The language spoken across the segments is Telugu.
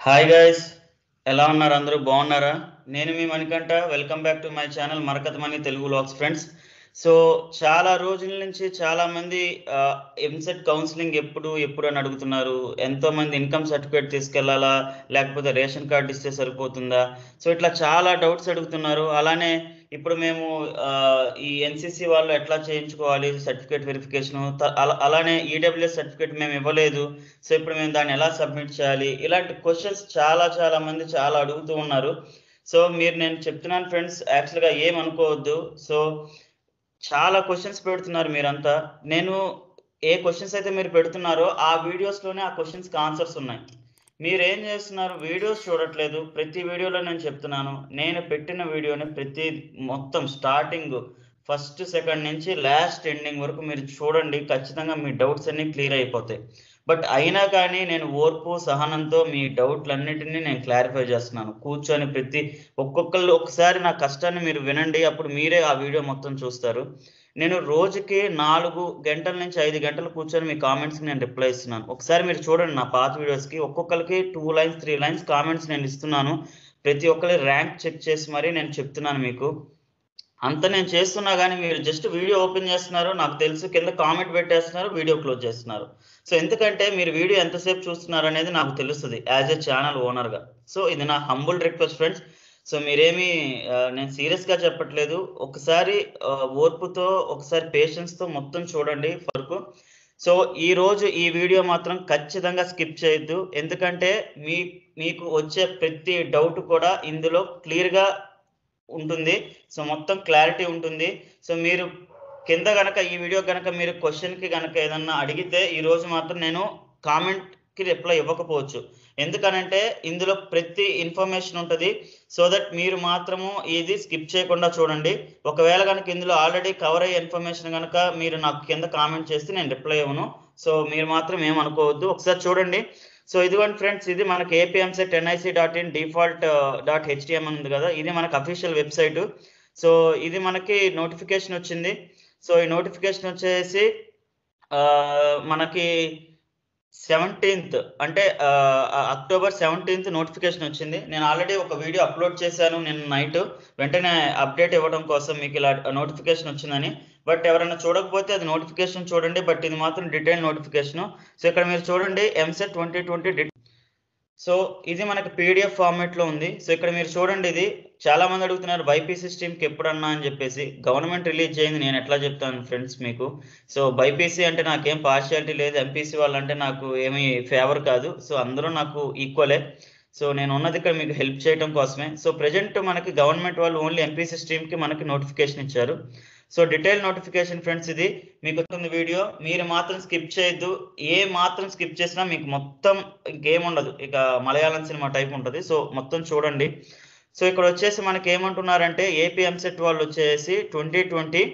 హాయ్ గైస్ ఎలా ఉన్నారు అందరూ బాగున్నారా నేను మీ Manikanta welcome back to my channel Marakat Mani Telugu vlogs friends so చాలా రోజుల నుంచి చాలా మంది ఎంసెట్ కౌన్సిలింగ్ ఎప్పుడు ఎప్పుడు అని అడుగుతున్నారు ఎంతో మంది ఇన్కమ్ సర్టిఫికేట్ తీసుకెళ్లాలా లేకపోతే రేషన్ కార్డు ఇస్తే సరిపోతుందా సో ఇట్లా చాలా డౌట్స్ అడుగుతున్నారు అలానే ఇప్పుడు మేము ఆ, ఈ ఎన్సిసి వాళ్ళు ఎట్లా చేయించుకోవాలి సర్టిఫికేట్ వెరిఫికేషన్ అలానే ఈడబ్ల్యూఎస్ సర్టిఫికేట్ మేము ఇవ్వలేదు సో ఇప్పుడు మేము దాన్ని ఎలా సబ్మిట్ చేయాలి ఇలాంటి క్వశ్చన్స్ చాలా చాలా మంది చాలా అడుగుతూ ఉన్నారు సో మీరు నేను చెప్తున్నాను ఫ్రెండ్స్ యాక్చువల్గా ఏం అనుకోవద్దు సో చాలా క్వశ్చన్స్ పెడుతున్నారు మీరంతా నేను ఏ క్వశ్చన్స్ అయితే మీరు పెడుతున్నారో ఆ వీడియోస్లోనే ఆ క్వశ్చన్స్కి ఆన్సర్స్ ఉన్నాయి మీరు ఏం చేస్తున్నారు వీడియోస్ చూడట్లేదు ప్రతి వీడియోలో నేను చెప్తున్నాను నేను పెట్టిన వీడియోని ప్రతి మొత్తం స్టార్టింగ్ ఫస్ట్ సెకండ్ నుంచి లాస్ట్ ఎండింగ్ వరకు మీరు చూడండి ఖచ్చితంగా మీ డౌట్స్ అన్ని క్లియర్ అయిపోతాయి బట్ అయినా కానీ నేను ఓర్పు సహనంతో మీ డౌట్లన్నిటినీ నేను క్లారిఫై చేస్తున్నాను కూర్చొని ప్రతి ఒక్కొక్కళ్ళు ఒకసారి నా కష్టాన్ని మీరు వినండి అప్పుడు మీరే ఆ వీడియో మొత్తం చూస్తారు నేను రోజుకి నాలుగు గంటల నుంచి ఐదు గంటలు కూర్చొని మీ కామెంట్స్కి నేను రిప్లై ఇస్తున్నాను ఒకసారి మీరు చూడండి నా పాత వీడియోస్కి ఒక్కొక్కరికి two lines three lines comments నేను ఇస్తున్నాను ప్రతి ఒక్కరి ర్యాంక్ చెక్ చేసి మరీ నేను చెప్తున్నాను మీకు అంత నేను చేస్తున్నా కానీ మీరు జస్ట్ వీడియో ఓపెన్ చేస్తున్నారు నాకు తెలుసు కింద కామెంట్ పెట్టేస్తున్నారు వీడియో క్లోజ్ చేస్తున్నారు సో ఎందుకంటే మీరు వీడియో ఎంతసేపు చూస్తున్నారు అనేది నాకు తెలుస్తుంది యాజ్ ఎ ఛానల్ ఓనర్గా సో ఇది నా హంబుల్ రిక్వెస్ట్ ఫ్రెండ్స్ సో మీరేమి ఆ, నేను సీరియస్గా చెప్పట్లేదు ఒకసారి ఆ, ఓర్పుతో ఒకసారి పేషెన్స్తో మొత్తం చూడండి వరకు సో ఈ రోజు ఈ వీడియో మాత్రం ఖచ్చితంగా స్కిప్ చేయొద్దు ఎందుకంటే మీ మీకు వచ్చే ప్రతి డౌట్ కూడా ఇందులో క్లియర్గా ఉంటుంది సో మొత్తం క్లారిటీ ఉంటుంది సో మీరు కింద గనక ఈ వీడియో గనక మీరు క్వశ్చన్కి గనక ఏదన్నా అడిగితే ఈ రోజు మాత్రం నేను కామెంట్కి రిప్లై ఇవ్వకపోవచ్చు ఎందుకనంటే ఇందులో ప్రతి ఇన్ఫర్మేషన్ ఉంటుంది సో దట్ మీరు మాత్రము ఇది స్కిప్ చేయకుండా చూడండి ఒకవేళ కనుక ఇందులో ఆల్రెడీ కవర్ అయ్యే ఇన్ఫర్మేషన్ కనుక మీరు నాకు కింద కామెంట్ చేస్తే నేను రిప్లై ఇవ్వను సో మీరు మాత్రం ఏమనుకోవద్దు ఒకసారి చూడండి సో ఇదిగోండి ఫ్రెండ్స్ ఇది మనకి AP EAMCET NIC dot in default dot HDM ఉంది కదా ఇది మనకి అఫీషియల్ వెబ్సైట్ సో ఇది మనకి నోటిఫికేషన్ వచ్చింది సో ఈ నోటిఫికేషన్ వచ్చేసి ఆ, మనకి సెవెంటీన్త్ అంటే ఆ, అక్టోబర్ సెవెంటీన్త్ నోటిఫికేషన్ వచ్చింది నేను ఆల్రెడీ ఒక వీడియో అప్లోడ్ చేశాను నేను నైట్ వెంటనే అప్డేట్ ఇవ్వడం కోసం మీకు ఇలా నోటిఫికేషన్ వచ్చిందని బట్ ఎవరైనా చూడకపోతే అది నోటిఫికేషన్ చూడండి బట్ ఇది మాత్రం డీటెయిల్ నోటిఫికేషన్ సో ఇక్కడ మీరు చూడండి ఎంసెట్ ట్వంటీ ట్వంటీ సో ఇది మనకి పీడిఎఫ్ ఫార్మేట్ లో ఉంది సో ఇక్కడ మీరు చూడండి ఇది చాలా మంది అడుగుతున్నారు బైపీసీ స్ట్రీమ్ కి ఎప్పుడన్నా అని చెప్పేసి గవర్నమెంట్ రిలీజ్ చేయింది నేను ఎట్లా చెప్తాను ఫ్రెండ్స్ మీకు సో బైపీసీ అంటే నాకేం పార్షియాలిటీ లేదు ఎంపీసీ వాళ్ళంటే నాకు ఏమీ ఫేవర్ కాదు సో అందరూ నాకు ఈక్వలే సో నేను ఉన్నది ఇక్కడ మీకు హెల్ప్ చేయడం కోసమే సో ప్రజెంట్ మనకి గవర్నమెంట్ వాళ్ళు ఓన్లీ ఎంపీసీ స్ట్రీమ్ కి మనకి నోటిఫికేషన్ ఇచ్చారు సో డీటెయిల్ నోటిఫికేషన్ ఫ్రెండ్స్ ఇది మీకు వస్తుంది వీడియో మీరు మాత్రం స్కిప్ చేయొద్దు ఏ మాత్రం స్కిప్ చేసినా మీకు మొత్తం ఇంకేం ఉండదు ఇక మలయాళం సినిమా టైప్ ఉంటుంది సో మొత్తం చూడండి సో ఇక్కడ వచ్చేసి మనకి ఏమంటున్నారంటే ఏపీ ఎంసెట్ వాళ్ళు వచ్చేసి ట్వంటీ ట్వంటీ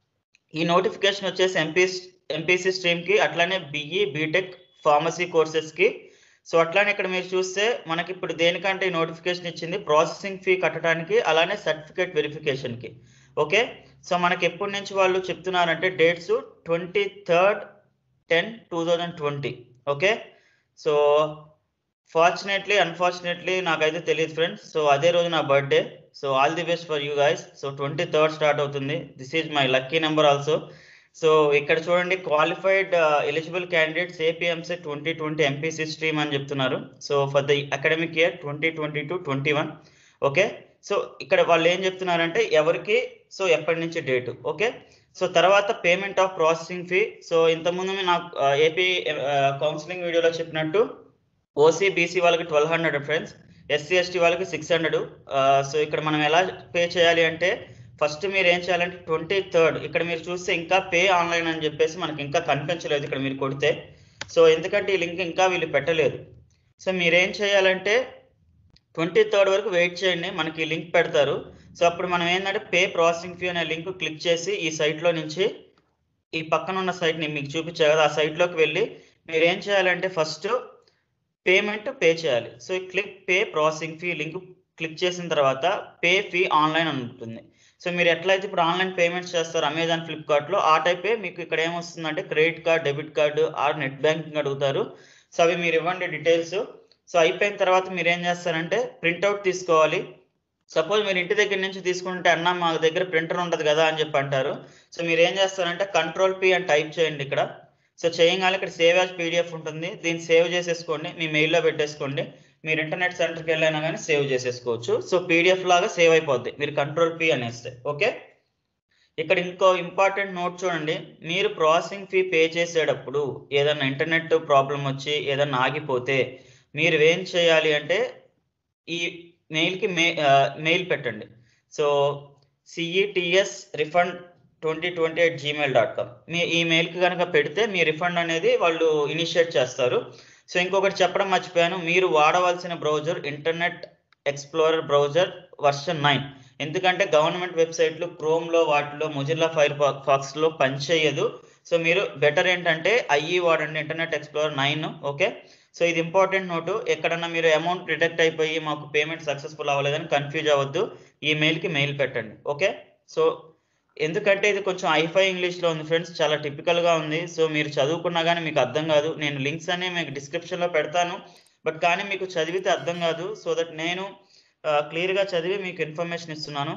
ఈ నోటిఫికేషన్ వచ్చేసి ఎంపీ ఎంపీసీ స్ట్రీమ్కి అట్లానే బిఈ బీటెక్ ఫార్మసీ కోర్సెస్కి సో అట్లానే ఇక్కడ మీరు చూస్తే మనకి ఇప్పుడు దేనికంటే ఈ నోటిఫికేషన్ ఇచ్చింది ప్రాసెసింగ్ ఫీ కట్టడానికి అలానే సర్టిఫికేట్ వెరిఫికేషన్కి ఓకే సో మనకి ఎప్పటి నుంచి వాళ్ళు చెప్తున్నారంటే dates twenty third ten two thousand twenty okay so fortunately unfortunately నాకైతే తెలియదు ఫ్రెండ్స్ సో అదే రోజు నా birthday so all the best for you guys so twenty third start అవుతుంది this is my lucky number also so ఇక్కడ చూడండి qualified eligible candidates APMC twenty twenty MPC stream అని చెప్తున్నారు so for the academic year twenty twenty to twenty one okay so ఇక్కడ వాళ్ళు ఏం చెప్తున్నారంటే ఎవరికి సో ఎప్పటి నుంచి డేటు ఓకే సో తర్వాత payment of processing fee so ఇంతకుముందు నాకు ఏపీ కౌన్సిలింగ్ వీడియోలో చెప్పినట్టు ఓసీ బీసీ వాళ్ళకి twelve hundred friends SC ST వాళ్ళకి సిక్స్ హండ్రెడ్ సో ఇక్కడ మనం ఎలా పే చేయాలి అంటే ఫస్ట్ మీరు ఏం చేయాలంటే ట్వంటీ థర్డ్ ఇక్కడ మీరు చూస్తే ఇంకా పే ఆన్లైన్ అని చెప్పేసి మనకి ఇంకా కనిపించలేదు ఇక్కడ మీరు కొడితే సో ఎందుకంటే ఈ లింక్ ఇంకా వీళ్ళు పెట్టలేదు సో మీరేం చేయాలంటే ట్వంటీ థర్డ్ వరకు వెయిట్ చేయండి మనకి ఈ లింక్ పెడతారు సో అప్పుడు మనం ఏంటంటే పే ప్రాసెసింగ్ ఫీ అనే లింక్ క్లిక్ చేసి ఈ సైట్లో నుంచి ఈ పక్కన ఉన్న సైట్ ని మీకు చూపించా కదా ఆ సైట్లోకి వెళ్ళి మీరు ఏం చేయాలంటే ఫస్ట్ పేమెంట్ పే చేయాలి సో ఈ click pay processing fee link click చేసిన తర్వాత పే ఫీ ఆన్లైన్ అని ఉంటుంది సో మీరు ఎట్లయితే ఇప్పుడు ఆన్లైన్ పేమెంట్స్ చేస్తారు అమెజాన్ ఫ్లిప్కార్ట్లో ఆ టైపే మీకు ఇక్కడ ఏమొస్తుందంటే credit card debit card or net banking అడుగుతారు సో అవి మీరు ఇవ్వండి డీటెయిల్స్ సో అయిపోయిన తర్వాత మీరు ఏం చేస్తారంటే ప్రింట్అవుట్ తీసుకోవాలి సపోజ్ మీరు ఇంటి దగ్గర నుంచి తీసుకుంటే అన్న మా దగ్గర ప్రింటర్ ఉండదు కదా అని చెప్పి అంటారు సో మీరు ఏం చేస్తారంటే కంట్రోల్ పి అని టైప్ చేయండి ఇక్కడ సో చేయగానే ఇక్కడ సేవ్ యాజ్ పీడిఎఫ్ ఉంటుంది దీన్ని సేవ్ చేసేసుకోండి మీ మెయిల్లో పెట్టేసుకోండి మీరు ఇంటర్నెట్ సెంటర్కి వెళ్ళైనా కానీ సేవ్ చేసేసుకోవచ్చు సో పీడిఎఫ్ లాగా సేవ్ అయిపోద్ది మీరు కంట్రోల్ పి అనేస్తే ఓకే ఇక్కడ ఇంకో ఇంపార్టెంట్ నోట్ చూడండి మీరు ప్రాసెసింగ్ ఫీ పే చేసేటప్పుడు ఏదైనా ఇంటర్నెట్ ప్రాబ్లం వచ్చి ఏదైనా ఆగిపోతే మీరు ఏం చేయాలి అంటే ఈ మెయిల్కి మే మెయిల్ పెట్టండి so CETS refund twenty twenty eight Gmail dot com మీ ఈ మెయిల్కి కనుక పెడితే మీ రిఫండ్ అనేది వాళ్ళు ఇనిషియేట్ చేస్తారు సో ఇంకొకటి చెప్పడం మర్చిపోయాను మీరు వాడవలసిన browser internet explorer browser version nine ఎందుకంటే గవర్నమెంట్ వెబ్సైట్లు క్రోమ్లో వాటిలో మొజిల్లా ఫైర్ ఫాక్స్లో పనిచేయదు సో మీరు బెటర్ ఏంటంటే ఐఈ వాడండి internet explorer nine okay so ఇది ఇంపార్టెంట్ నోటు ఎక్కడన్నా మీరు అమౌంట్ రిడక్ట్ అయిపోయి మాకు పేమెంట్ సక్సెస్ఫుల్ అవ్వలేదని కన్ఫ్యూజ్ అవ్వద్దు ఈ మెయిల్కి మెయిల్ పెట్టండి ఓకే సో ఎందుకంటే ఇది కొంచెం ఐఫై ఇంగ్లీష్లో ఉంది ఫ్రెండ్స్ చాలా టిపికల్గా ఉంది సో మీరు చదువుకున్నా కానీ మీకు అర్థం కాదు నేను లింక్స్ అనే మీకు డిస్క్రిప్షన్లో పెడతాను బట్ కానీ మీకు చదివితే అర్థం కాదు సో దట్ నేను క్లియర్గా చదివి మీకు ఇన్ఫర్మేషన్ ఇస్తున్నాను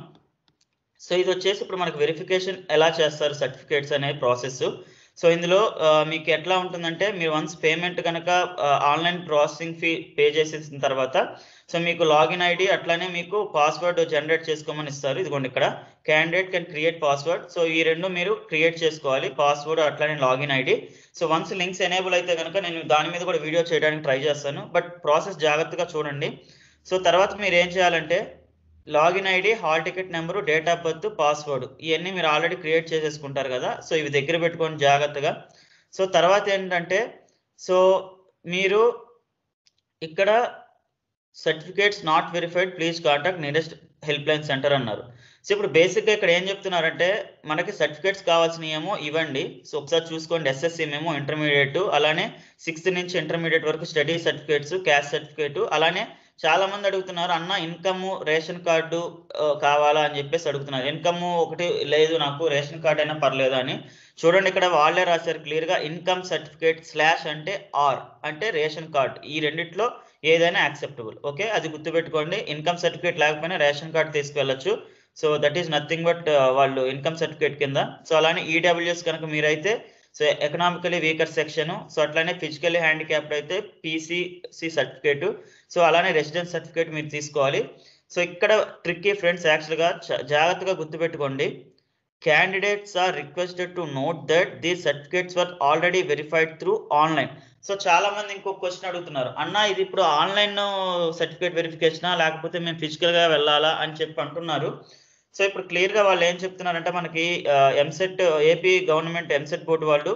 సో ఇది వచ్చేసి ఇప్పుడు మనకు వెరిఫికేషన్ ఎలా చేస్తారు సర్టిఫికేట్స్ అనే ప్రాసెస్ సో ఇందులో మీకు ఎట్లా ఉంటుందంటే మీరు వన్స్ పేమెంట్ కనుక ఆన్లైన్ ప్రాసెసింగ్ ఫీ పే చేసేసిన తర్వాత సో మీకు లాగిన్ ఐడి అట్లానే మీకు పాస్వర్డ్ జనరేట్ చేసుకోమని ఇస్తారు ఇదిగోండి ఇక్కడ candidate can create password so ఈ రెండు మీరు క్రియేట్ చేసుకోవాలి పాస్వర్డ్ అట్లానే login ID so once links enable అయితే కనుక నేను దాని మీద కూడా వీడియో చేయడానికి ట్రై చేస్తాను బట్ ప్రాసెస్ జాగ్రత్తగా చూడండి సో తర్వాత మీరు ఏం చేయాలంటే login ID hall ticket number date of birth password ఇవన్నీ మీరు ఆల్రెడీ క్రియేట్ చేసేసుకుంటారు కదా సో ఇవి దగ్గర పెట్టుకోండి జాగ్రత్తగా సో తర్వాత ఏంటంటే సో మీరు ఇక్కడ certificates not verified please contact nearest help line center అన్నారు సో ఇప్పుడు బేసిక్గా ఇక్కడ ఏం చెప్తున్నారంటే మనకి సర్టిఫికేట్స్ కావాల్సినవి ఏమో ఇవ్వండి సో ఒకసారి చూసుకోండి ఎస్ఎస్సి మేము ఇంటర్మీడియట్ అలానే సిక్స్త్ నుంచి ఇంటర్మీడియట్ వరకు స్టడీ సర్టిఫికేట్స్ క్యాస్ట్ సర్టిఫికేట్ అలానే చాలా మంది అడుగుతున్నారు అన్న ఇన్కమ్ రేషన్ కార్డు కావాలా అని చెప్పేసి అడుగుతున్నారు ఇన్కమ్ ఒకటి లేదు నాకు రేషన్ కార్డు అయినా పర్లేదు అని చూడండి ఇక్కడ వాళ్ళే రాశారు క్లియర్ గా ఇన్కమ్ సర్టిఫికేట్ స్లాష్ అంటే ఆర్ అంటే రేషన్ కార్డ్ ఈ రెండిట్లో ఏదైనా యాక్సెప్టబుల్ ఓకే అది గుర్తుపెట్టుకోండి ఇన్కమ్ సర్టిఫికేట్ లేకపోయినా రేషన్ కార్డ్ తీసుకువెళ్ళచ్చు so that is nothing but వాళ్ళు ఇన్కమ్ సర్టిఫికేట్ కింద సో అలానే ఈడబ్ల్యూఎస్ కనుక మీరైతే so economically weaker section so అట్లానే ఫిజికల్లీ హ్యాండిక్యాప్డ్ అయితే పీసీసీ సర్టిఫికేట్ సో అలానే రెసిడెన్స్ సర్టిఫికేట్ మీరు తీసుకోవాలి సో ఇక్కడ ట్రిక్కీ ఫ్రెండ్స్ యాక్చువల్గా జాగ్రత్తగా గుర్తుపెట్టుకోండి candidates are requested to note that దీ certificates were already verified through online so చాలా మంది ఇంకో క్వశ్చన్ అడుగుతున్నారు అన్న ఇది ఇప్పుడు ఆన్లైన్ సర్టిఫికేట్ వెరిఫికేషనా లేకపోతే మేము ఫిజికల్గా వెళ్ళాలా అని చెప్పి అంటున్నారు సో ఇప్పుడు క్లియర్గా వాళ్ళు ఏం చెప్తున్నారంటే మనకి EAMCET AP government EAMCET board వాళ్ళు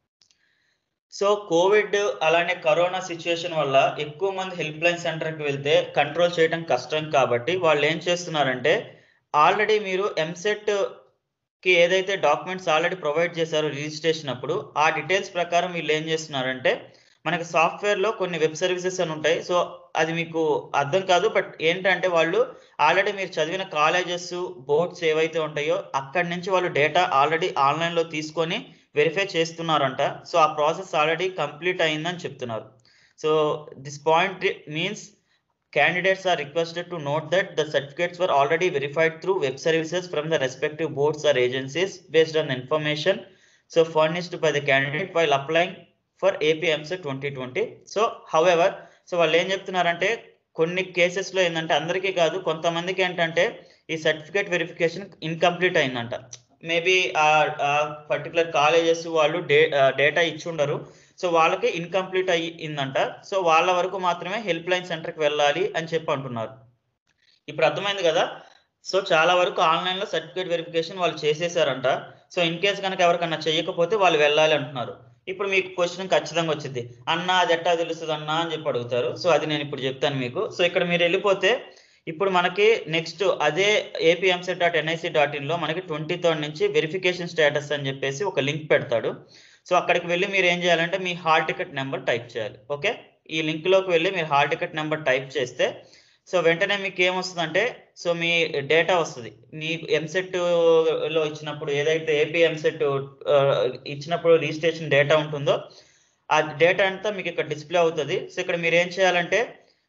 సో కోవిడ్ అలానే కరోనా సిచ్యువేషన్ వల్ల ఎక్కువ మంది హెల్ప్ లైన్ సెంటర్కి వెళ్తే కంట్రోల్ చేయడం కష్టం కాబట్టి వాళ్ళు ఏం చేస్తున్నారంటే ఆల్రెడీ మీరు ఎంసెట్ కి ఏదైతే డాక్యుమెంట్స్ ఆల్రెడీ ప్రొవైడ్ చేశారో రిజిస్ట్రేషన్ అప్పుడు ఆ డీటెయిల్స్ ప్రకారం వీళ్ళు ఏం చేస్తున్నారంటే మనకి సాఫ్ట్వేర్లో కొన్ని వెబ్ సర్వీసెస్ అని ఉంటాయి సో అది మీకు అర్థం కాదు బట్ ఏంటంటే వాళ్ళు ఆల్రెడీ మీరు చదివిన కాలేజెస్ బోర్డ్స్ ఏవైతే ఉంటాయో అక్కడి నుంచి వాళ్ళు డేటా ఆల్రెడీ ఆన్లైన్లో తీసుకొని వెరిఫై చేస్తున్నారంట సో ఆ ప్రాసెస్ ఆల్రెడీ కంప్లీట్ అయిందని చెప్తున్నారు so this point means candidates are requested to note that the certificates were already verified through web services from the respective boards or agencies based on the information so furnished by the candidate while applying for APMC 2020. So, however, so వాళ్ళు ఏం చెప్తున్నారంటే కొన్ని కేసెస్లో ఏంటంటే అందరికీ కాదు కొంతమందికి ఏంటంటే ఈ సర్టిఫికేట్ వెరిఫికేషన్ ఇన్కంప్లీట్ అయిందంట మేబీ ఆ పర్టికులర్ కాలేజెస్ వాళ్ళు డే డేటా ఇచ్చి ఉండరు సో వాళ్ళకి ఇన్కంప్లీట్ అయ్యిందంట సో వాళ్ళ వరకు మాత్రమే హెల్ప్ లైన్ సెంటర్కి వెళ్ళాలి అని చెప్పి అంటున్నారు ఇప్పుడు అర్థమైంది కదా సో చాలా వరకు ఆన్లైన్లో సర్టిఫికేట్ వెరిఫికేషన్ వాళ్ళు చేసేసారంట సో ఇన్ కేస్ కనుక ఎవరికన్నా చేయకపోతే వాళ్ళు వెళ్ళాలి అంటున్నారు ఇప్పుడు మీకు క్వశ్చన్ ఖచ్చితంగా వచ్చింది అన్న అది ఎట్టా తెలుస్తుంది అన్న అని చెప్పి అడుగుతారు సో అది నేను ఇప్పుడు చెప్తాను మీకు సో ఇక్కడ మీరు వెళ్ళిపోతే ఇప్పుడు మనకి నెక్స్ట్ అదే ఏపీఎంసెట్ డాట్ ఎన్ఐసి డాట్ ఇన్లో మనకి ట్వంటీ థర్డ్ నుంచి వెరిఫికేషన్ స్టేటస్ అని చెప్పేసి ఒక లింక్ పెడతాడు సో అక్కడికి వెళ్ళి మీరు ఏం చేయాలంటే మీ హాల్ టికెట్ నెంబర్ టైప్ చేయాలి ఓకే ఈ లింక్లోకి వెళ్ళి మీరు హాల్ టికెట్ నెంబర్ టైప్ చేస్తే సో వెంటనే మీకు ఏమొస్తుందంటే సో మీ డేటా వస్తుంది మీ ఎంసెట్ లో ఇచ్చినప్పుడు ఏదైతే ఏపీ ఎంసెట్ ఇచ్చినప్పుడు రిజిస్ట్రేషన్ డేటా ఉంటుందో ఆ డేటా అంతా మీకు ఇక్కడ డిస్ప్లే అవుతుంది సో ఇక్కడ మీరు ఏం చేయాలంటే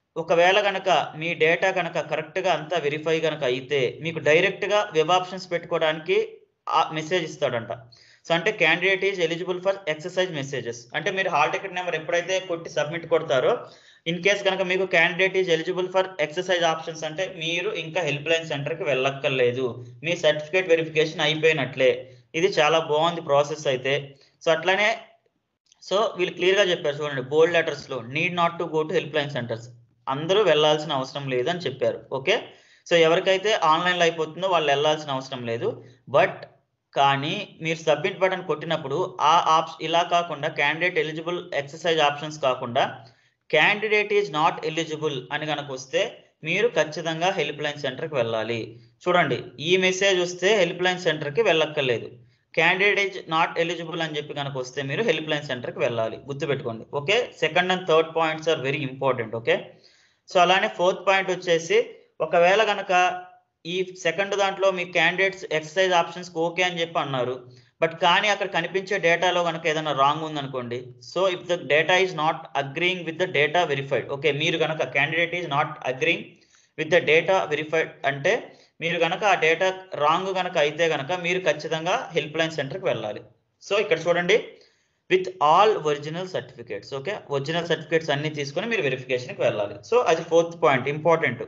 ఒకవేళ కనుక మీ డేటా కనుక కరెక్ట్గా అంతా వెరిఫై కనుక అయితే మీకు డైరెక్ట్గా వెబ్ ఆప్షన్స్ పెట్టుకోవడానికి ఆ మెసేజ్ ఇస్తాడంట సో అంటే candidate is eligible for exercise messages అంటే మీరు హాల్ టికెట్ నెంబర్ ఎప్పుడైతే కొట్టి సబ్మిట్ కొడతారో ఇన్ కేస్ కనుక మీకు candidate is eligible for exercise options అంటే మీరు ఇంకా హెల్ప్ లైన్ సెంటర్కి వెళ్ళక్కర్లేదు మీ సర్టిఫికేట్ వెరిఫికేషన్ అయిపోయినట్లే ఇది చాలా బాగుంది ప్రాసెస్ అయితే సో అట్లానే సో వీళ్ళు క్లియర్గా చెప్పారు చూడండి బోల్డ్ లెటర్స్లో need not to go to help line centers అందరూ వెళ్ళాల్సిన అవసరం లేదని చెప్పారు ఓకే సో ఎవరికైతే ఆన్లైన్లో అయిపోతుందో వాళ్ళు వెళ్ళాల్సిన అవసరం లేదు బట్ కానీ మీరు సబ్మిట్ బటన్ కొట్టినప్పుడు ఆ ఆప్షన్ ఇలా కాకుండా క్యాండిడేట్ ఎలిజిబుల్ ఎక్సర్సైజ్ ఆప్షన్స్ కాకుండా క్యాండిడేట్ ఈజ్ నాట్ ఎలిజిబుల్ అని కనుక వస్తే మీరు ఖచ్చితంగా హెల్ప్ లైన్ సెంటర్కి వెళ్ళాలి చూడండి ఈ మెసేజ్ వస్తే హెల్ప్ లైన్ సెంటర్కి వెళ్ళక్కర్లేదు క్యాండిడేట్ ఈజ్ నాట్ ఎలిజిబుల్ అని చెప్పి కనుక వస్తే మీరు హెల్ప్ లైన్ సెంటర్కి వెళ్ళాలి గుర్తుపెట్టుకోండి okay second and third points are very important okay so అలానే ఫోర్త్ పాయింట్ వచ్చేసి ఒకవేళ కనుక ఈ సెకండ్ దాంట్లో మీ క్యాండిడేట్స్ ఎక్సర్సైజ్ ఆప్షన్స్ ఓకే అని చెప్పి అన్నారు బట్ కానీ అక్కడ కనిపించే డేటాలో కనుక ఏదైనా రాంగ్ ఉందనుకోండి so if the data is not agreeing with the data verified okay మీరు కనుక candidate is not agreeing with the data verified అంటే మీరు కనుక ఆ డేటా రాంగ్ కనుక అయితే కనుక మీరు ఖచ్చితంగా హెల్ప్ లైన్ సెంటర్కి వెళ్ళాలి సో ఇక్కడ చూడండి with all original certificates okay original certificates అన్ని తీసుకొని మీరు వెరిఫికేషన్కి వెళ్ళాలి సో అది ఫోర్త్ పాయింట్ ఇంపార్టెంట్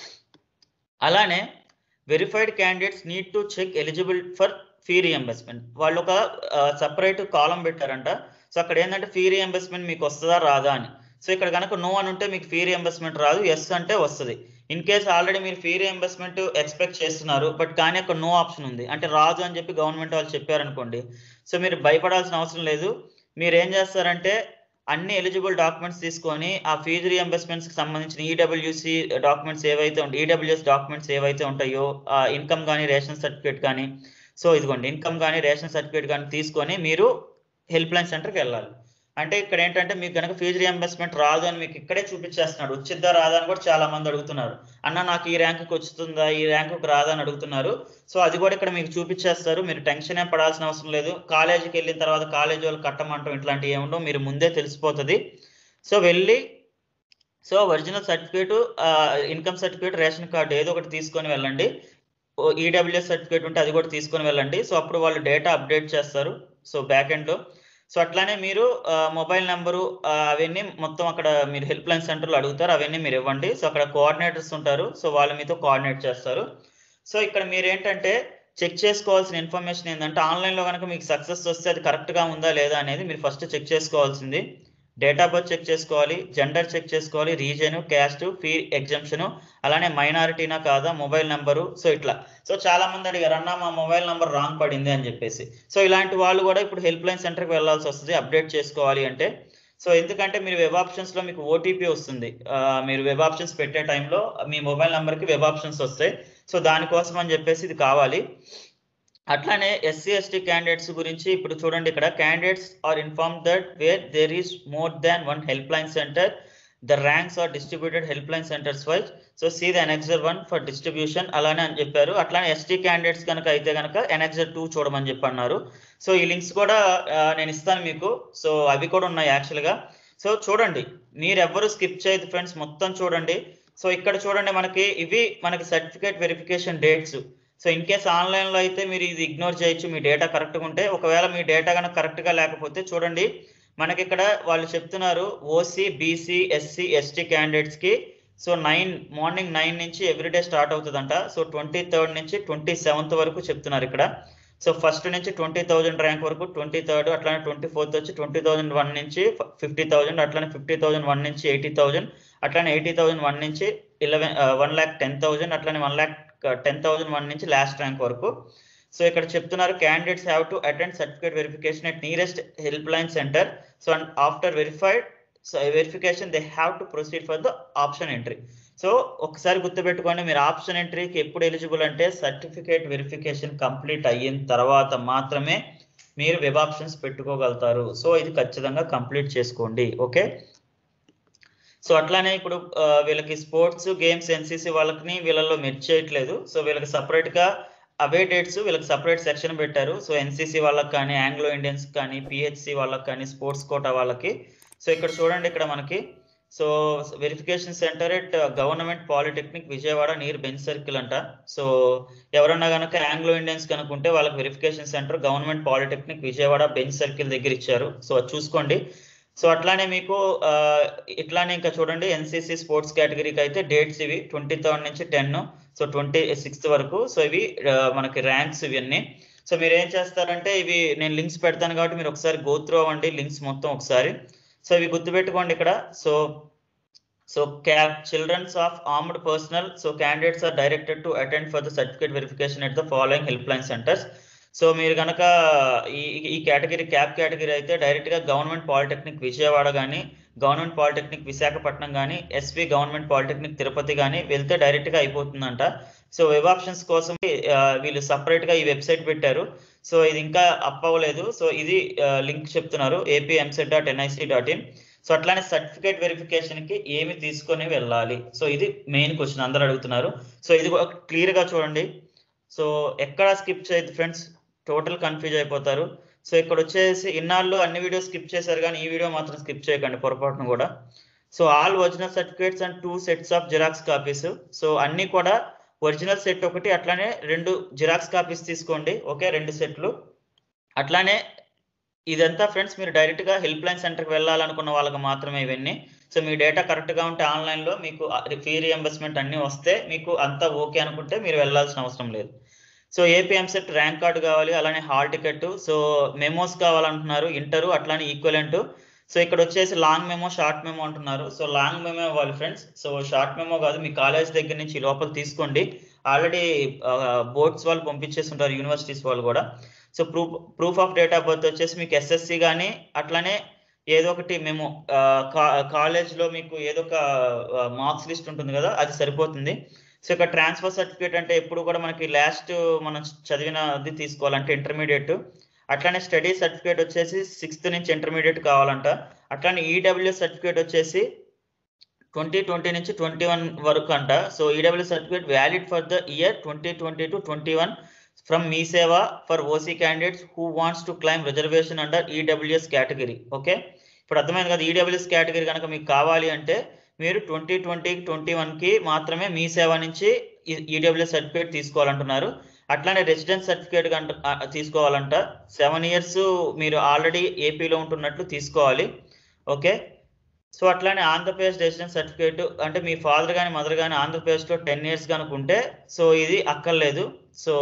అలానే verified candidates need to check eligible for fee reimbursement వాళ్ళు ఒక సపరేట్ కాలం పెట్టారంట సో అక్కడ ఏంటంటే ఫీ రియంబర్స్మెంట్ మీకు వస్తుందా రాదా అని సో ఇక్కడ కనుక నో అని ఉంటే మీకు ఫీ రియంబర్స్మెంట్ రాదు ఎస్ అంటే వస్తుంది ఇన్ కేస్ ఆల్రెడీ మీరు ఫీ రియంబర్స్మెంట్ ఎక్స్పెక్ట్ చేస్తున్నారు బట్ కానీ అక్కడ నో ఆప్షన్ ఉంది అంటే రాదు అని చెప్పి గవర్నమెంట్ వాళ్ళు చెప్పారనుకోండి సో మీరు భయపడాల్సిన అవసరం లేదు మీరు ఏం చేస్తారంటే అన్ని ఎలిజిబుల్ డాక్యుమెంట్స్ తీసుకొని ఆ ఫీజు రియంబర్స్మెంట్స్ కి సంబంధించిన ఈడబ్ల్యూసి డాక్యుమెంట్స్ ఏవైతే ఉంటాయి ఈడబ్ల్యూఎస్ డాక్యుమెంట్స్ ఏవైతే ఉంటాయో ఇన్కమ్ కానీ రేషన్ సర్టిఫికేట్ కానీ సో ఇదిగోండి ఇన్కమ్ కానీ రేషన్ సర్టిఫికేట్ కానీ తీసుకొని మీరు హెల్ప్ లైన్ సెంటర్కి వెళ్ళాలి అంటే ఇక్కడ ఏంటంటే మీకు కనుక ఫీజు రియంబర్స్మెంట్ రాదు అని మీకు ఇక్కడే చూపించేస్తున్నాడు వచ్చిద్దా రాదా అని కూడా చాలా మంది అడుగుతున్నారు అన్న నాకు ఈ ర్యాంకుకి వస్తుందా ఈ ర్యాంకుకి రాదా అని అడుగుతున్నారు సో అది కూడా ఇక్కడ మీకు చూపించేస్తారు మీరు టెన్షన్ ఏం పడాల్సిన అవసరం లేదు కాలేజీకి వెళ్ళిన తర్వాత కాలేజీ వాళ్ళు కట్టమంటాం ఇట్లాంటివి ఏముండవు మీరు ముందే తెలిసిపోతుంది సో వెళ్ళి so original certificate income certificate ration card ఏదో ఒకటి తీసుకొని వెళ్ళండి ఈడబ్ల్యూఎస్ సర్టిఫికేట్ ఉంటే అది కూడా తీసుకొని వెళ్ళండి సో అప్పుడు వాళ్ళు డేటా అప్డేట్ చేస్తారు సో బ్యాక్ ఎండ్లో సో అట్లానే మీరు మొబైల్ నెంబరు అవన్నీ మొత్తం అక్కడ మీరు హెల్ప్ లైన్ సెంటర్లో అడుగుతారు అవన్నీ మీరు ఇవ్వండి సో అక్కడ కోఆర్డినేటర్స్ ఉంటారు సో వాళ్ళు మీతో కోఆర్డినేట్ చేస్తారు సో ఇక్కడ మీరు ఏంటంటే చెక్ చేసుకోవాల్సిన ఇన్ఫర్మేషన్ ఏంటంటే ఆన్లైన్లో కనుక మీకు సక్సెస్ వస్తే అది కరెక్ట్గా ఉందా లేదా అనేది మీరు ఫస్ట్ చెక్ చేసుకోవాల్సింది డేట్ ఆఫ్ బర్త్ చెక్ చేసుకోవాలి జెండర్ చెక్ చేసుకోవాలి రీజన్ క్యాస్ట్ ఫీ ఎగ్జంప్షన్ అలానే మైనారిటీనా కాదా మొబైల్ నెంబరు సో ఇట్లా సో చాలా మంది అడిగారు అన్న మా మొబైల్ నెంబర్ రాంగ్ పడింది అని చెప్పేసి సో ఇలాంటి వాళ్ళు కూడా ఇప్పుడు హెల్ప్ లైన్ సెంటర్కి వెళ్ళాల్సి వస్తుంది అప్డేట్ చేసుకోవాలి అంటే సో ఎందుకంటే మీరు వెబ్ ఆప్షన్స్ లో మీకు ఓటీపీ వస్తుంది మీరు వెబ్ ఆప్షన్స్ పెట్టే టైంలో మీ మొబైల్ నెంబర్కి వెబ్ ఆప్షన్స్ వస్తాయి సో దానికోసం అని చెప్పేసి ఇది కావాలి అట్లానే ఎస్సీ ఎస్టీ క్యాండిడేట్స్ గురించి ఇప్పుడు చూడండి ఇక్కడ candidates are inform that where there is more than one help line center the ranks are distributed help line centers wise so see the annexure one for distribution అలానే అని చెప్పారు అట్లానే ఎస్టీ క్యాండిడేట్స్ కనుక అయితే కనుక ఎనెక్సర్ టూ చూడమని చెప్పి అన్నారు సో ఈ లింక్స్ కూడా నేను ఇస్తాను మీకు సో అవి కూడా ఉన్నాయి యాక్చువల్గా సో చూడండి మీరు ఎవరు స్కిప్ చేయదు ఫ్రెండ్స్ మొత్తం చూడండి సో ఇక్కడ చూడండి మనకి ఇవి మనకి certificate verification dates so in case ఆన్లైన్లో అయితే మీరు ఇది ఇగ్నోర్ చేయొచ్చు మీ డేటా కరెక్ట్గా ఉంటే ఒకవేళ మీ డేటా కనుక కరెక్ట్గా లేకపోతే చూడండి మనకి ఇక్కడ వాళ్ళు చెప్తున్నారు ఓసీ బీసీ ఎస్సీ ఎస్టీ క్యాండిడేట్స్కి సో నైన్ మార్నింగ్ నైన్ నుంచి ఎవ్రీడే స్టార్ట్ అవుతుందంట సో ట్వంటీ థర్డ్ నుంచి ట్వంటీ సెవెంత్ వరకు చెప్తున్నారు ఇక్కడ సో ఫస్ట్ నుంచి ట్వంటీ థౌజండ్ ర్యాంక్ వరకు ట్వంటీ థర్డ్ అట్లానే ట్వంటీ ఫోర్త్ వచ్చి ట్వంటీ థౌజండ్ వన్ నుంచి ఫిఫ్టీ థౌజండ్ అట్లానే ఫిఫ్టీ థౌజండ్ వన్ నుంచి ఎయిటీ థౌజండ్ అట్లానే ఎయిటీ థౌజండ్ వన్ నుంచి eleven one lakh ten thousand అట్లానే one lakh ten thousand one నుంచి లాస్ట్ ర్యాంక్ వరకు సో ఇక్కడ చెప్తున్నారు candidates have to attend certificate verification at nearest help line center so and after verified so verification they have to proceed for the option entry so ఒకసారి గుర్తుపెట్టుకోండి మీరు ఆప్షన్ ఎంట్రీకి ఎప్పుడు ఎలిజిబుల్ అంటే సర్టిఫికేట్ వెరిఫికేషన్ కంప్లీట్ అయిన తర్వాత మాత్రమే మీరు వెబ్ ఆప్షన్స్ పెట్టుకోగలుగుతారు సో ఇది ఖచ్చితంగా కంప్లీట్ చేసుకోండి ఓకే సో అట్లానే ఇప్పుడు వీళ్ళకి స్పోర్ట్స్ గేమ్స్ ఎన్సీసీ వాళ్ళకి వీళ్ళలో మెర్చ్ చేయట్లేదు సో వీళ్ళకి సపరేట్ గా అవే డేట్స్ వీళ్ళకి సపరేట్ సెక్షన్ పెట్టారు సో ఎన్సీసీ వాళ్ళకి కానీ ఆంగ్లో ఇండియన్స్ కానీ పిహెచ్సి వాళ్ళకి కానీ స్పోర్ట్స్ కోటా వాళ్ళకి సో ఇక్కడ చూడండి ఇక్కడ మనకి so verification center at government polytechnic Vijayawada near Benz circle అంట సో ఎవరన్నా కనుక ఆంగ్లో ఇండియన్స్ కనుక్కుంటే వాళ్ళకి verification center government polytechnic Vijayawada Benz circle దగ్గర ఇచ్చారు సో అది చూసుకోండి సో అట్లానే మీకు ఆ, ఇట్లానే ఇంకా చూడండి ఎన్సీసీ స్పోర్ట్స్ కేటగిరీకి అయితే డేట్స్ ఇవి ట్వంటీ థర్డ్ నుంచి టెన్ సో ట్వంటీ సిక్స్త్ వరకు సో ఇవి ఆ, మనకి ర్యాంక్స్ ఇవన్నీ సో మీరు ఏం చేస్తారంటే ఇవి నేను లింక్స్ పెడతాను కాబట్టి మీరు ఒకసారి గో త్రూ అవ్వండి లింక్స్ మొత్తం ఒకసారి సో ఇవి గుర్తుపెట్టుకోండి ఇక్కడ so so CAP childrens of armed personnel so candidates are directed to attend for the certificate verification at the following help line centers so మీరు కనుక ఈ ఈ కేటగిరీ క్యాప్ కేటగిరీ అయితే డైరెక్ట్ గా గవర్నమెంట్ పాలిటెక్నిక్ విజయవాడ కానీ గవర్నమెంట్ పాలిటెక్నిక్ విశాఖపట్నం కానీ ఎస్వి గవర్నమెంట్ పాలిటెక్నిక్ తిరుపతి కానీ వెళ్తే డైరెక్ట్ గా అయిపోతుందంట సో వెబ్ ఆప్షన్స్ కోసం ఆ, వీళ్ళు సపరేట్ గా ఈ వెబ్సైట్ పెట్టారు సో ఇది ఇంకా అప్ అవ్వలేదు సో ఇది లింక్ చెప్తున్నారు AP EAMCET dot NIC dot in so అట్లానే సర్టిఫికేట్ వెరిఫికేషన్ కి ఏమి తీసుకొని వెళ్ళాలి సో ఇది మెయిన్ క్వశ్చన్ అందరూ అడుగుతున్నారు సో ఇది క్లియర్ గా చూడండి సో ఎక్కడ స్కిప్ చేయదు ఫ్రెండ్స్ టోటల్ కన్ఫ్యూజ్ అయిపోతారు సో ఇక్కడ వచ్చేసి ఇన్నాళ్ళు అన్ని వీడియోస్ స్కిప్ చేశారు కానీ ఈ వీడియో మాత్రం స్కిప్ చేయకండి పొరపాటును కూడా so all original certificates and two sets of xerox copies so అన్ని కూడా ఒరిజినల్ సెట్ ఒకటి అట్లానే రెండు జిరాక్స్ కాపీస్ తీసుకోండి ఓకే రెండు సెట్లు అట్లానే ఇదంతా ఫ్రెండ్స్ మీరు డైరెక్ట్ గా హెల్ప్ లైన్ సెంటర్కి వెళ్ళాలనుకున్న వాళ్ళకి మాత్రమే ఇవన్నీ సో మీ డేటా కరెక్ట్ గా ఉంటే ఆన్లైన్ లో మీకు ఫీ రియంబర్స్మెంట్ అన్ని వస్తే మీకు అంతా ఓకే అనుకుంటే మీరు వెళ్ళాల్సిన అవసరం లేదు so AP EAMCET rank card కావాలి అలానే హాల్ టికెట్ సో మెమోస్ కావాలంటున్నారు ఇంటరు అట్లానే ఈక్వలెంట్ సో ఇక్కడ వచ్చేసి లాంగ్ మెమో షార్ట్ మెమో అంటున్నారు సో లాంగ్ మెమో ఇవ్వాలి ఫ్రెండ్స్ సో షార్ట్ మెమో కాదు మీ కాలేజ్ దగ్గర నుంచి లోపల తీసుకోండి ఆల్రెడీ బోర్డ్స్ వాళ్ళు పంపించేసి ఉంటారు యూనివర్సిటీస్ వాళ్ళు కూడా so proof proof of date of birth వచ్చేసి మీకు ఎస్ఎస్సి కానీ అట్లానే ఏదో ఒకటి మేము కాలేజ్లో మీకు ఏదో ఒక మార్క్స్ లిస్ట్ ఉంటుంది కదా అది సరిపోతుంది సో ఇక్కడ ట్రాన్స్ఫర్ సర్టిఫికేట్ అంటే ఎప్పుడు కూడా మనకి లాస్ట్ మనం చదివినది తీసుకోవాలంటే ఇంటర్మీడియట్ అట్లానే స్టడీ సర్టిఫికేట్ వచ్చేసి సిక్స్త్ నుంచి ఇంటర్మీడియట్ కావాలంట అట్లానే ఈడబ్ల్యూ సర్టిఫికేట్ వచ్చేసి ట్వంటీ ట్వంటీ నుంచి ట్వంటీ వన్ వరకు అంట so EW certificate valid for the year twenty twenty to twenty one from Mee Seva for OC candidates who wants to claim reservation under EWS category okay ఇప్పుడు అర్థమైంది కదా ఈడబ్ల్యూఎస్ కేటగిరీ కనుక మీకు కావాలి అంటే మీరు ట్వంటీ ట్వంటీ ట్వంటీ వన్కి మాత్రమే మీ సేవ నుంచి ఈడబ్ల్యూఎస్ సర్టిఫికేట్ తీసుకోవాలంటున్నారు అట్లానే రెసిడెన్స్ సర్టిఫికేట్ కంట ఆ, తీసుకోవాలంట సెవెన్ ఇయర్స్ మీరు ఆల్రెడీ ఏపీలో ఉంటున్నట్లు తీసుకోవాలి ఓకే సో అట్లానే ఆంధ్రప్రదేశ్ రెసిడెన్స్ సర్టిఫికేట్ అంటే మీ ఫాదర్ కానీ మదర్ కానీ ఆంధ్రప్రదేశ్లో టెన్ ఇయర్స్ కనుకుంటే సో ఇది అక్కర్లేదు సో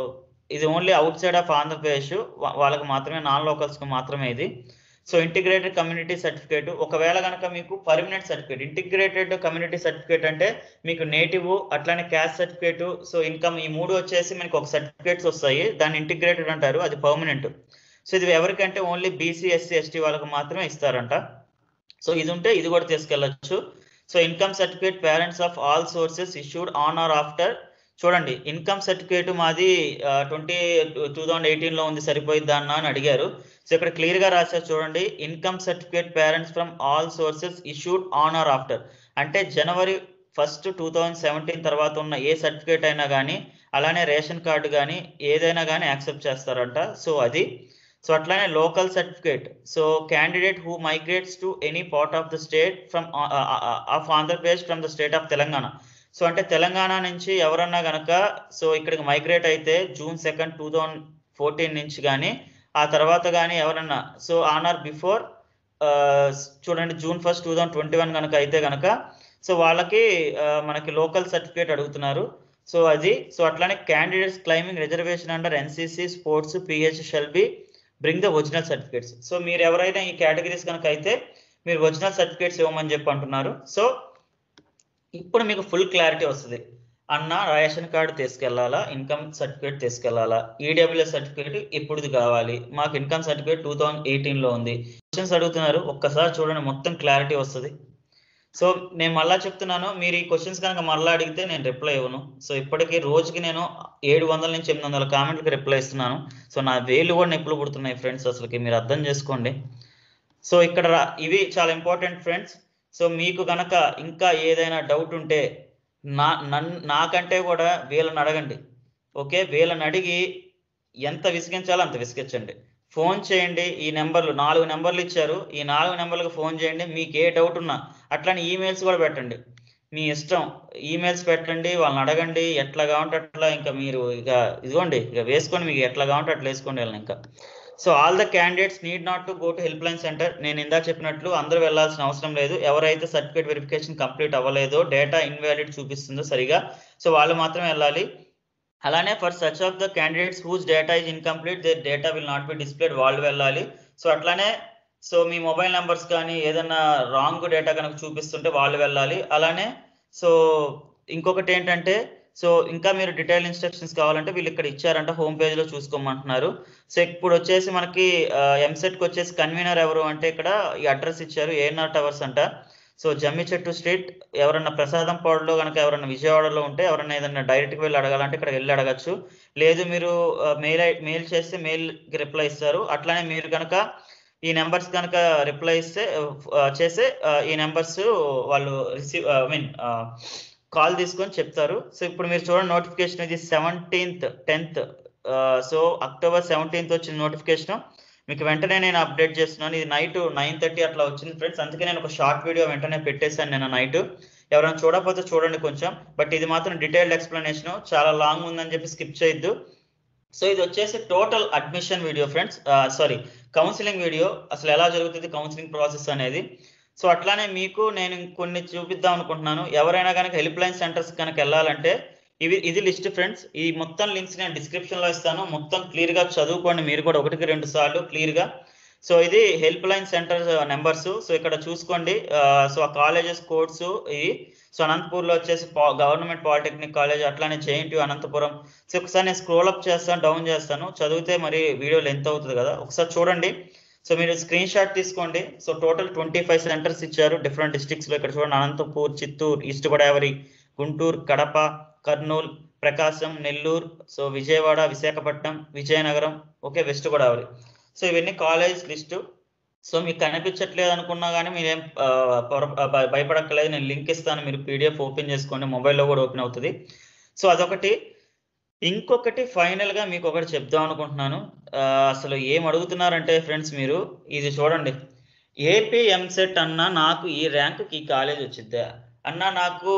ఇది only outside of Andhra Pradesh వా- వాళ్ళకి మాత్రమే నాన్ లోకల్స్కి మాత్రమే ఇది సో ఇంటిగ్రేటెడ్ కమ్యూనిటీ సర్టిఫికేట్ ఒకవేళ కనుక మీకు permanent certificate integrated community certificate అంటే మీకు నేటివ్ అట్లానే క్యాస్ట్ సర్టిఫికేట్ సో ఇన్కమ్ ఈ మూడు వచ్చేసి మనకి ఒక సర్టిఫికేట్స్ వస్తాయి దాన్ని ఇంటిగ్రేటెడ్ అంటారు అది పర్మనెంట్ సో ఇది ఎవరికంటే ఓన్లీ బీసీ ఎస్సీ ఎస్టీ వాళ్ళకి మాత్రమే ఇస్తారంట సో ఇది ఉంటే ఇది కూడా తీసుకెళ్ళచ్చు so income certificate parents of all sources issued on or after చూడండి ఇన్కమ్ సర్టిఫికేట్ మాది ట్వంటీ టూ థౌజండ్ ఎయిటీన్ లో ఉంది సరిపోయిద్దా అన్న అని అడిగారు సో ఇక్కడ క్లియర్ గా రాశారు చూడండి income certificate parents from all sources issued on or after అంటే January first two thousand seventeen తర్వాత ఉన్న ఏ సర్టిఫికేట్ అయినా కానీ అలానే రేషన్ కార్డు కానీ ఏదైనా కానీ యాక్సెప్ట్ చేస్తారంట సో అది సో అట్లానే local certificate so candidate who migrates to any part of the state from of Andhra Pradesh from the state of Telangana so అంటే తెలంగాణ నుంచి ఎవరన్నా గనక సో ఇక్కడికి మైగ్రేట్ అయితే June second two thousand fourteen నుంచి కానీ ఆ తర్వాత కానీ ఎవరన్నా సో ఆన్ ఆర్ బిఫోర్ చూడండి June first two thousand twenty one కనుక అయితే కనుక సో వాళ్ళకి ఆ, మనకి లోకల్ సర్టిఫికేట్ అడుగుతున్నారు సో అది సో అట్లానే candidates claiming reservation under NCC sports PH shall be bring the original certificates so మీరు ఎవరైనా ఈ కేటగిరీస్ కనుక అయితే మీరు ఒరిజినల్ సర్టిఫికేట్స్ ఇవ్వమని చెప్పి అంటున్నారు సో ఇప్పుడు మీకు ఫుల్ క్లారిటీ వస్తుంది అన్న రేషన్ కార్డు తీసుకెళ్లాలా ఇన్కమ్ సర్టిఫికేట్ తీసుకెళ్లాలా ఈడబ్ల్యూఎస్ సర్టిఫికేట్ ఎప్పుడుది కావాలి మాకు income certificate two thousand eighteen లో ఉంది క్వశ్చన్స్ అడుగుతున్నారు ఒక్కసారి చూడండి మొత్తం క్లారిటీ వస్తుంది సో నేను మళ్ళా చెప్తున్నాను మీరు ఈ క్వశ్చన్స్ కనుక మళ్ళీ అడిగితే నేను రిప్లై ఇవ్వను సో ఇప్పటికీ రోజుకి నేను ఏడు వందల నుంచి ఎనిమిది వందల కామెంట్లకి రిప్లై ఇస్తున్నాను సో నా వేలు కూడా నొప్పులు పుడుతున్నాయి ఫ్రెండ్స్ అసలుకి మీరు అర్థం చేసుకోండి సో ఇక్కడ రా- ఇవి చాలా ఇంపార్టెంట్ ఫ్రెండ్స్ సో మీకు గనక ఇంకా ఏదైనా డౌట్ ఉంటే నా నన్ నాకంటే కూడా వీళ్ళని అడగండి ఓకే వీళ్ళని అడిగి ఎంత విసిగించాలో అంత విసిగించండి ఫోన్ చేయండి ఈ నెంబర్లు నాలుగు నెంబర్లు ఇచ్చారు ఈ నాలుగు నెంబర్లకు ఫోన్ చేయండి మీకు ఏ డౌట్ ఉన్నా అట్లానే ఈమెయిల్స్ కూడా పెట్టండి మీ ఇష్టం ఈమెయిల్స్ పెట్టండి వాళ్ళని అడగండి ఎట్లా కావంటే అట్లా ఇంకా మీరు ఇక ఇదిగోండి ఇక వేసుకోండి మీకు ఎట్లా కావంటే అట్లా వేసుకోండి వెళ్ళండి ఇంకా so all the candidates need not to go to help line centre నేను ఇందాక చెప్పినట్లు అందరూ వెళ్ళాల్సిన అవసరం లేదు ఎవరైతే సర్టిఫికేట్ వెరిఫికేషన్ కంప్లీట్ అవ్వలేదో డేటా ఇన్వాలిడ్ చూపిస్తుందో సరిగా సో వాళ్ళు మాత్రమే వెళ్ళాలి అలానే for such of the candidates whose data is incomplete they data will not be displayed వాళ్ళు వెళ్ళాలి సో అట్లానే సో మీ మొబైల్ నెంబర్స్ కానీ ఏదైనా రాంగ్ డేటా కనుక చూపిస్తుంటే వాళ్ళు వెళ్ళాలి అలానే సో ఇంకొకటి ఏంటంటే సో ఇంకా మీరు డీటెయిల్ ఇన్స్ట్రక్షన్స్ కావాలంటే వీళ్ళు ఇక్కడ ఇచ్చారంట హోమ్ పేజ్ లో చూసుకోమంటున్నారు సో ఇప్పుడు వచ్చేసి మనకి ఎంసెట్ కి వచ్చేసి కన్వీనర్ ఎవరు అంటే ఇక్కడ ఈ అడ్రస్ ఇచ్చారు ఏఎన్ఆర్ టవర్స్ అంట సో జమ్మి చెట్టు స్ట్రీట్ ఎవరన్నా ప్రసాదం పాడులో కనుక ఎవరన్నా విజయవాడలో ఉంటే ఎవరన్నా ఏదన్నా డైరెక్ట్గా వెళ్ళి అడగాలంటే ఇక్కడ వెళ్ళి అడగచ్చు లేదు మీరు మెయిల్ మెయిల్ చేస్తే మెయిల్కి రిప్లై ఇస్తారు అట్లానే మీరు కనుక ఈ నెంబర్స్ కనుక రిప్లై ఇస్తే ఆ, చేస్తే ఆ, ఈ నెంబర్స్ వాళ్ళు రిసీవ్ ఐ మీన్ కాల్ తీసుకొని చెప్తారు సో ఇప్పుడు మీరు చూడండి నోటిఫికేషన్ ఇది seventeenth tenth so October seventeenth వచ్చిన నోటిఫికేషన్ మీకు వెంటనే నేను అప్డేట్ చేస్తున్నాను ఇది నైట్ నైన్ థర్టీ అట్లా వచ్చింది ఫ్రెండ్స్ అందుకే నేను ఒక షార్ట్ వీడియో వెంటనే పెట్టేశాను నేను నైట్ ఎవరైనా చూడకపోతే చూడండి కొంచెం బట్ ఇది మాత్రం డీటెయిల్డ్ ఎక్స్ప్లెనేషన్ చాలా లాంగ్ ఉందని చెప్పి స్కిప్ చేయొద్దు సో ఇది వచ్చేసి total admission video friends sorry counselling video అసలు ఎలా జరుగుతుంది కౌన్సిలింగ్ ప్రాసెస్ అనేది సో అట్లానే మీకు నేను కొన్ని చూపిద్దాం అనుకుంటున్నాను ఎవరైనా కనుక హెల్ప్ లైన్ సెంటర్స్ కనుక వెళ్ళాలంటే ఇవి ఇది లిస్ట్ ఫ్రెండ్స్ ఈ మొత్తం లింక్స్ నేను డిస్క్రిప్షన్ లో ఇస్తాను మొత్తం క్లియర్ గా చదువుకోండి మీరు కూడా ఒకటికి రెండు సార్లు క్లియర్ గా సో ఇది help line centre numbers so ఇక్కడ చూసుకోండి ఆ, సో ఆ కాలేజెస్ కోడ్స్ ఇవి సో అనంతపూర్లో వచ్చేసి గవర్నమెంట్ పాలిటెక్నిక్ కాలేజ్ అట్లానే జేఎన్టీ అనంతపురం సో ఒకసారి నేను స్క్రోల్ అప్ చేస్తాను డౌన్ చేస్తాను చదివితే మరి వీడియో లెంత్ అవుతుంది కదా ఒకసారి చూడండి సో మీరు స్క్రీన్ షాట్ తీసుకోండి so total twenty five centres ఇచ్చారు డిఫరెంట్ డిస్ట్రిక్ట్స్ లో ఇక్కడ చూడండి Anantapur Chittoor east Godavari Guntur Kadapa Kurnool Prakasam Nellore so Vijayawada Visakhapatnam Vizianagaram okay west Godavari so ఇవన్నీ కాలేజ్ లిస్టు సో మీకు కనిపించట్లేదు అనుకున్నా కానీ మీరేం ఆ, పొర- ఆ, భయ- భయపడక్కర్లేదు నేను లింక్ ఇస్తాను మీరు పీడిఎఫ్ ఓపెన్ చేసుకోండి మొబైల్లో కూడా ఓపెన్ అవుతుంది సో అదొకటి ఇంకొకటి ఫైనల్ గా మీకు ఒకటి చెప్దాం అనుకుంటున్నాను ఆ, అసలు ఏం అడుగుతున్నారంటే ఫ్రెండ్స్ మీరు ఇది చూడండి ఏపీ ఎంసెట్ అన్న నాకు ఈ ర్యాంకుకి ఈ కాలేజ్ వచ్చిద్దా అన్న నాకు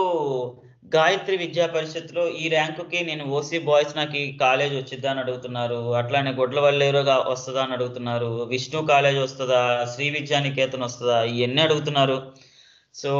గాయత్రి విద్యా పరిషత్లో ఈ ర్యాంకుకి నేను ఓసీ బాయ్స్ నాకు ఈ కాలేజ్ వచ్చిద్దా అని అడుగుతున్నారు అట్లానే గొడ్లవల్లేరుగా వస్తుందా అని అడుగుతున్నారు విష్ణు కాలేజ్ వస్తుందా శ్రీ విద్యా నికేతన్ వస్తుందా ఇవన్నీ అడుగుతున్నారు సో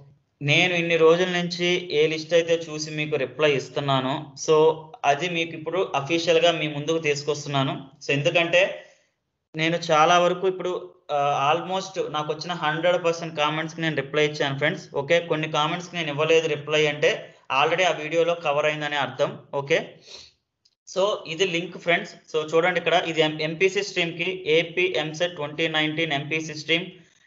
నేను ఇన్ని రోజుల నుంచి ఏ లిస్ట్ అయితే చూసి మీకు రిప్లై ఇస్తున్నానో సో అది మీకు ఇప్పుడు అఫీషియల్ గా మీ ముందుకు తీసుకొస్తున్నాను సో ఎందుకంటే నేను చాలా వరకు ఇప్పుడు ఆల్మోస్ట్ నాకు వచ్చిన హండ్రెడ్ పర్సెంట్ కామెంట్స్ కి నేను రిప్లై ఇచ్చాను ఫ్రెండ్స్ ఓకే కొన్ని కామెంట్స్ కి నేను ఇవ్వలేదు రిప్లై అంటే ఆల్రెడీ ఆ వీడియోలో కవర్ అయిందని అర్థం ఓకే సో ఇది లింక్ ఫ్రెండ్స్ సో చూడండి ఇక్కడ ఇది ఎంపీసీ స్ట్రీమ్ కి AP EAMCET twenty nineteen MPC stream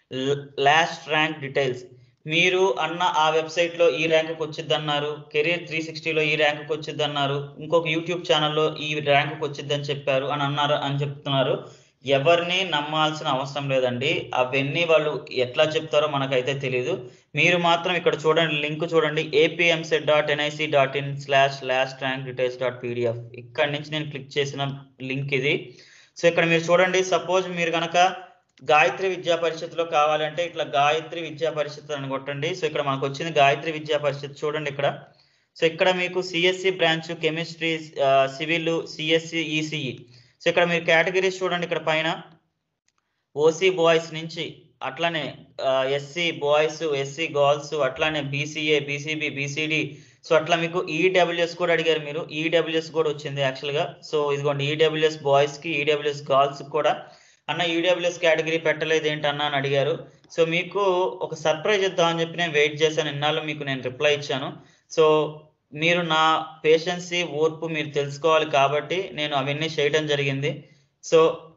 last rank details మీరు అన్న ఆ వెబ్సైట్ లో ఈ ర్యాంక్ వచ్చింది అన్నారు కెరీర్ త్రీ సిక్స్టీలో ఈ ర్యాంక్ వచ్చింది అన్నారు ఇంకొక యూట్యూబ్ ఛానల్లో ఈ ర్యాంక్ వచ్చింది అని చెప్పారు అని అన్నారు అని చెప్తున్నారు ఎవరిని నమ్మాల్సిన అవసరం లేదండి అవన్నీ వాళ్ళు ఎట్లా చెప్తారో మనకైతే తెలియదు మీరు మాత్రం ఇక్కడ చూడండి లింక్ చూడండి AP EAMCET dot NIC dot in slash last rank details dot PDF ఇక్కడ నుంచి నేను క్లిక్ చేసిన లింక్ ఇది సో ఇక్కడ మీరు చూడండి సపోజ్ మీరు కనుక గాయత్రి విద్యా పరిషత్లో కావాలంటే ఇట్లా గాయత్రి విద్యా పరిషత్ అని కొట్టండి సో ఇక్కడ మనకు వచ్చింది గాయత్రి విద్యా పరిషత్ చూడండి ఇక్కడ సో ఇక్కడ మీకు CSC branch chemistry civil CSC ECE so ఇక్కడ మీరు కేటగిరీస్ చూడండి ఇక్కడ పైన ఓసీ బాయ్స్ నుంచి అట్లానే ఎస్సీ బాయ్స్ ఎస్సీ గర్ల్స్ అట్లానే బీసీఏ బీసీబీ బీసీడి సో అట్లా మీకు ఈడబ్ల్యూఎస్ కూడా అడిగారు మీరు ఈడబ్ల్యూఎస్ కూడా వచ్చింది యాక్చువల్గా సో ఇదిగోండి ఈడబ్ల్యూఎస్ బాయ్స్ కి ఈడబ్ల్యూఎస్ గర్ల్స్ కూడా అన్న ఈడబ్ల్యూఎస్ కేటగిరీ పెట్టలేదు ఏంటి అన్న అని అడిగారు సో మీకు ఒక సర్ప్రైజ్ ఇద్దామని చెప్పి నేను వెయిట్ చేశాను ఇన్నాళ్ళు మీకు నేను రిప్లై ఇచ్చాను సో మీరు నా పేషెన్సీ ఓర్పు మీరు తెలుసుకోవాలి కాబట్టి నేను అవన్నీ చేయడం జరిగింది సో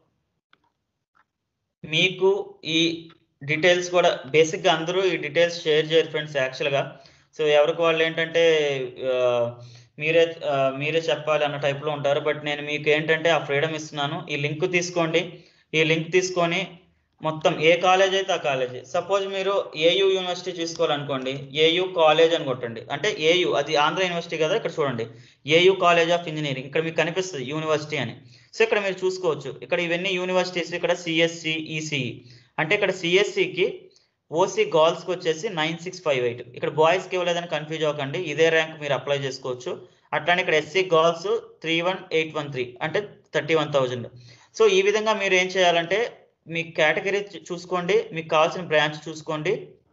మీకు ఈ డీటెయిల్స్ కూడా బేసిక్గా అందరూ ఈ డీటెయిల్స్ షేర్ చేయరు ఫ్రెండ్స్ యాక్చువల్గా సో ఎవరికి వాళ్ళు ఏంటంటే ఆ, మీరే ఆ, మీరే చెప్పాలి అన్న టైప్లో ఉంటారు బట్ నేను మీకు ఏంటంటే ఆ ఫ్రీడమ్ ఇస్తున్నాను ఈ లింక్ తీసుకోండి ఈ లింక్ తీసుకొని మొత్తం ఏ కాలేజ్ అయితే ఆ కాలేజ్ సపోజ్ మీరు ఏయు యూనివర్సిటీ చూసుకోవాలనుకోండి ఏయు కాలేజ్ అని కొట్టండి అంటే ఏయు అది ఆంధ్ర యూనివర్సిటీ కదా ఇక్కడ చూడండి ఏయు కాలేజ్ ఆఫ్ ఇంజనీరింగ్ ఇక్కడ మీకు కనిపిస్తుంది యూనివర్సిటీ అని సో ఇక్కడ మీరు చూసుకోవచ్చు ఇక్కడ ఇవన్నీ యూనివర్సిటీస్ ఇక్కడ సిఎస్సి ఈసీఈ అంటే ఇక్కడ సిఎస్సికి ఓసీ గర్ల్స్కి వచ్చేసి నైన్ సిక్స్ ఫైవ్ ఎయిట్ ఇక్కడ బాయ్స్కి ఇవ్వలేదని కన్ఫ్యూజ్ అవ్వకండి ఇదే ర్యాంక్ మీరు అప్లై చేసుకోవచ్చు అట్లానే ఇక్కడ SC girls three one eight one three అంటే థర్టీ వన్ థౌజండ్ సో ఈ విధంగా మీరు ఏం చేయాలంటే మీ కేటగిరీ చూసుకోండి మీకు కావాల్సిన బ్రాంచ్ చూసుకోండి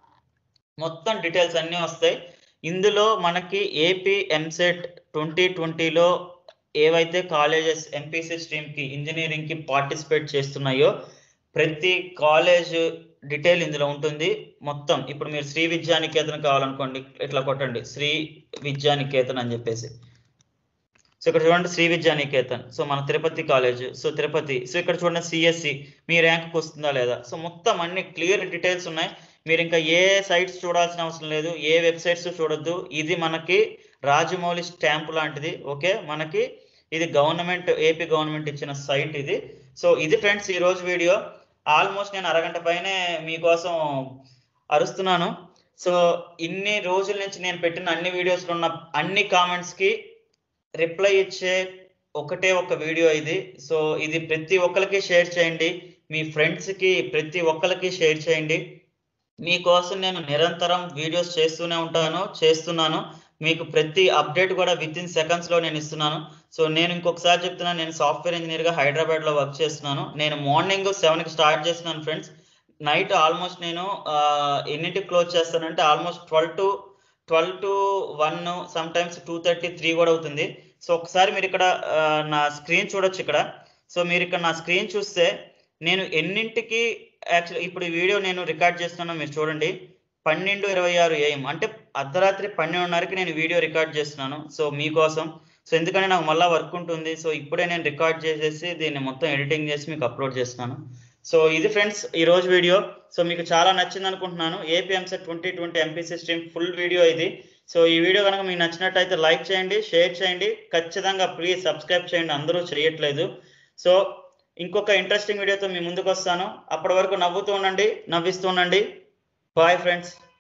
మొత్తం డీటెయిల్స్ అన్నీ వస్తాయి ఇందులో మనకి ఏపీ ఎంసెట్ ట్వంటీ ట్వంటీలో ఏవైతే కాలేజెస్ ఎంపీసీ స్ట్రీమ్కి ఇంజనీరింగ్కి పార్టిసిపేట్ చేస్తున్నాయో ప్రతి కాలేజ్ డీటెయిల్ ఇందులో ఉంటుంది మొత్తం ఇప్పుడు మీరు శ్రీ విద్యానికేతన్ కావాలనుకోండి ఇట్లా కొట్టండి శ్రీ విద్యానికేతన్ అని చెప్పేసి సో ఇక్కడ చూడండి శ్రీ విద్యానికేతన్ సో మన Tirupati college so Tirupati so ఇక్కడ చూడండి సిఎస్సి మీ ర్యాంక్కి వస్తుందా లేదా సో మొత్తం అన్ని క్లియర్ డీటెయిల్స్ ఉన్నాయి మీరు ఇంకా ఏ సైట్స్ చూడాల్సిన అవసరం లేదు ఏ వెబ్సైట్స్ చూడొద్దు ఇది మనకి రాజమౌళి స్టాంప్ లాంటిది ఓకే మనకి ఇది గవర్నమెంట్ ఏపీ గవర్నమెంట్ ఇచ్చిన సైట్ ఇది సో ఇది ఫ్రెండ్స్ ఈ రోజు వీడియో ఆల్మోస్ట్ నేను అరగంట పైనే మీకోసం అరుస్తున్నాను సో ఇన్ని రోజుల నుంచి నేను పెట్టిన అన్ని వీడియోస్లో ఉన్న అన్ని కామెంట్స్కి రిప్లై ఇచ్చే ఒకటే ఒక వీడియో ఇది సో ఇది ప్రతి ఒక్కరికి షేర్ చేయండి మీ ఫ్రెండ్స్కి ప్రతి ఒక్కరికి షేర్ చేయండి మీకోసం నేను నిరంతరం వీడియోస్ చేస్తూనే ఉంటాను చేస్తున్నాను మీకు ప్రతి అప్డేట్ కూడా విత్ ఇన్ సెకండ్స్లో నేను ఇస్తున్నాను సో నేను ఇంకొకసారి చెప్తున్నాను నేను సాఫ్ట్వేర్ ఇంజనీర్గా హైదరాబాద్లో వర్క్ చేస్తున్నాను నేను మార్నింగ్ సెవెన్కి స్టార్ట్ చేస్తున్నాను ఫ్రెండ్స్ నైట్ ఆల్మోస్ట్ నేను ఎన్నింటికి క్లోజ్ చేస్తానంటే almost twelve to twelve to one some times two thirty three కూడా అవుతుంది సో ఒకసారి మీరు ఇక్కడ నా స్క్రీన్ చూడొచ్చు ఇక్కడ సో మీరు ఇక్కడ నా స్క్రీన్ చూస్తే నేను ఎన్నింటికి యాక్చువల్ ఇప్పుడు ఈ వీడియో నేను రికార్డ్ చేస్తున్నాను మీరు చూడండి పన్నెండు ఇరవై ఆరు ఏఎం అంటే అర్ధరాత్రి పన్నెండున్నరకి నేను వీడియో రికార్డ్ చేస్తున్నాను సో మీకోసం సో ఎందుకంటే నాకు మళ్ళీ వర్క్ ఉంటుంది సో ఇప్పుడే నేను రికార్డ్ చేసేసి దీన్ని మొత్తం ఎడిటింగ్ చేసి మీకు అప్లోడ్ చేస్తున్నాను సో ఇది ఫ్రెండ్స్ ఈ రోజు వీడియో సో మీకు చాలా నచ్చింది అనుకుంటున్నాను AP EAMCET twenty twenty MPC stream full video ఇది సో ఈ వీడియో కనుక మీకు నచ్చినట్టయితే లైక్ చేయండి షేర్ చేయండి ఖచ్చితంగా ప్లీజ్ సబ్స్క్రైబ్ చేయండి అందరూ చేయట్లేదు సో ఇంకొక ఇంట్రెస్టింగ్ వీడియోతో మీ ముందుకు వస్తాను అప్పటి వరకు నవ్వుతూ ఉండండి నవ్విస్తూ ఉండండి బాయ్ ఫ్రెండ్స్